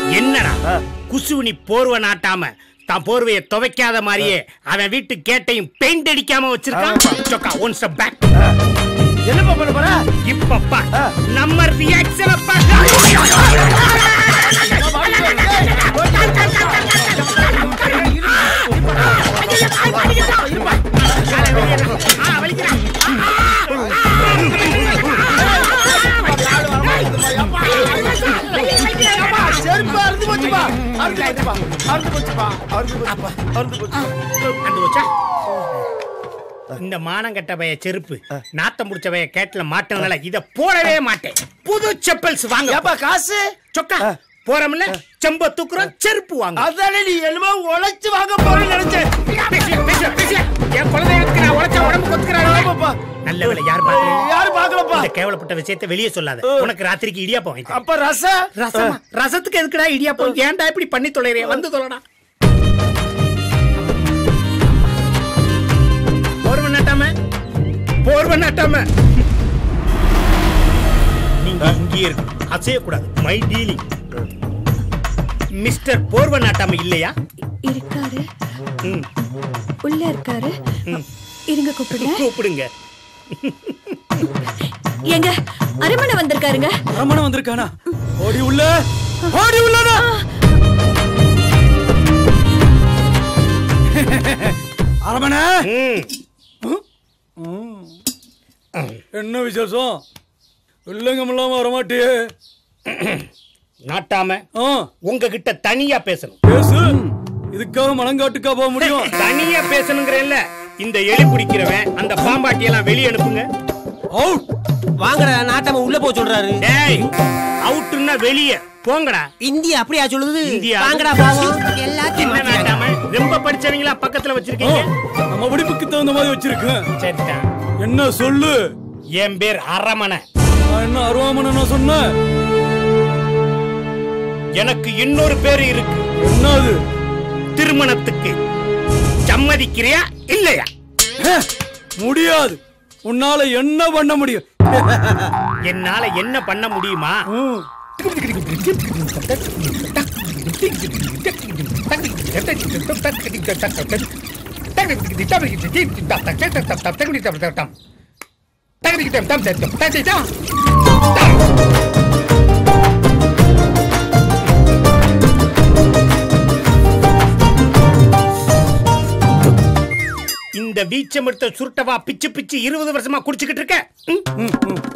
என்னடா குசுவுனி போர்வை நாட்டாம தான் போர்வையை துவைக்காத மாதிரியே அவன் வீட்டு கேட்டையும் பெயிண்ட் அடிக்காம வச்சிருக்கான் சொக்கா ஒன் ஸ்டெப் பேக் என்னப்பா பண்ண போற இப்ப பா நம்ம ரியாக்ஷன் செருப்பு அறுந்து போச்சுப்பா அறுந்து போச்சுப்பா அறுந்து போச்சுப்பா அறுந்து போச்சுப்பா அறுந்து போச்சு அந்த வச்சா இந்த மானங்கட்ட பைய செருப்பு நாத்தம் முடிச்ச பைய கேட்ல மாட்டனால இத போடவே மாட்டேன் புது செப்பல்ஸ் வாங்க ஏப்பா காசு சொக்கா போறோம்ல செம்ப தூக்குறோம் செருப்பு வாங்க அதானே நீ என்னமோ உழைச்சு வாங்க போறேன்னு நினைச்சேன் பேசல, பேசல, பேசல. என் குழந்தைகளுக்கு நான் உழைச்ச உடம்பு கொத்துக்கிறாரு ஆமாப்பா. நல்ல வேலை யார் பாக்கல யாரும் பாக்கலப்பா இந்த கேவலப்பட்ட விஷயத்தை வெளியே சொல்லாத உனக்கு ராத்திரிக்கு இடியாப்பம் வாங்கி தரேன். அப்ப ரசம் ரசமா ரசத்துக்கு எதுக்குடா இடியாப்பம் ஏன்டா இப்படி பண்ணி தொலைறிய வந்து தொலைடா போர்வ நாட்டாம போர்வ நாட்டாம நீங்க இங்கேயே இருக்கு அசையக்கூடாது மை டீலிங் மிஸ்டர் போர்வ நாட்டாம இல்லையா இருக்காரு ம், உள்ள இருக்காரு இருங்க கூப்பிடுறேன் கூப்பிடுங்க எங்க அரமனை வந்திருக்காருங்க ரமணன் வந்திருக்கானா ஓடி உள்ள ஓடி உள்ளடா அரமண ம், என்ன விசேஷம் இல்லங்கம் இல்லாம வரமாட்டியே நாட்டாம ஆ உங்ககிட்ட தனியா பேசணும் பேசு இதுக்காக மனங்காட்டுக்கா போக முடியும் தனியா பேசணுங்கிறல்ல இந்த எலி பிடிக்கிறவன் அந்த பாம்பாட்டி எல்லாம் வெளியே அனுப்புங்க அவுட் வாங்கடா நாட்டாம உள்ள போக சொல்றாரு டேய் அவுட்டுன்னா வெளியே போங்கடா இந்தியா அப்படியா சொல்லுது இந்தியா. வாங்கடா பாவம் எல்லாத்தையும் என்ன மாத்திட்டாங்க. நாட்டாம ரொம்ப படிச்சவங்களா பக்கத்துல வச்சிருக்கீங்க நம்ம படிப்புக்கு தகுந்த மாதிரி வச்சிருக்கேன் சரிதான் என்ன சொல்லு என் பேர் அரமனை நான் என்ன அருவாமன சொன்னேன் எனக்கு இன்னொரு பேர் இருக்கு என்னது திருமணத்துக்கு சம்மதிக்கிறியா இல்லையா ஹே, முடியாது உன்னால என்ன பண்ண முடியும் என்னால என்ன பண்ண முடியுமா ம். இந்த வீச்சமெடுத்த சுருட்டவா பிச்சு பிச்சு இருபது வருஷமா குடிச்சுக்கிட்டு இருக்க ம்?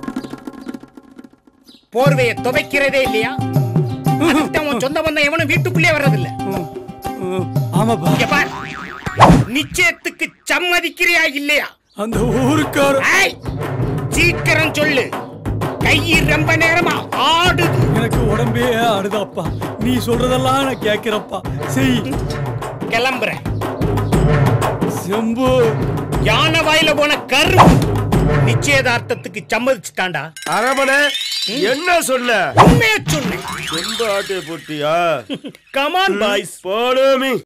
போர்வையை துவைக்கிறதே இல்லையா அதுதான் உன் சொந்த பந்தம் எவனும் வீட்டுக்குள்ளே வர்றதில்ல ம். ஆமாப்பா இங்க பார் நிச்சயத்துக்கு சம்மதிக்கிறியா இல்லையா அந்த ஊருக்கார ஏய், சீக்கிரம் சொல்லு கை ரொம்ப நேரமா ஆடுது எனக்கு உடம்பே ஆடுதாப்பா நீ சொல்றதெல்லாம் நான் கேக்குறப்பா செய் கிளம்புறேன் செம்பு யானை வாயில போன கரு நிச்சயதார்த்தத்துக்கு சம்மதிச்சுட்டான்டா அரமண என்ன சொல்ல உண்மையா சொன்னேன் ரொம்ப ஆட்டை போட்டியா கமான் பாய்ஸ் போடுமி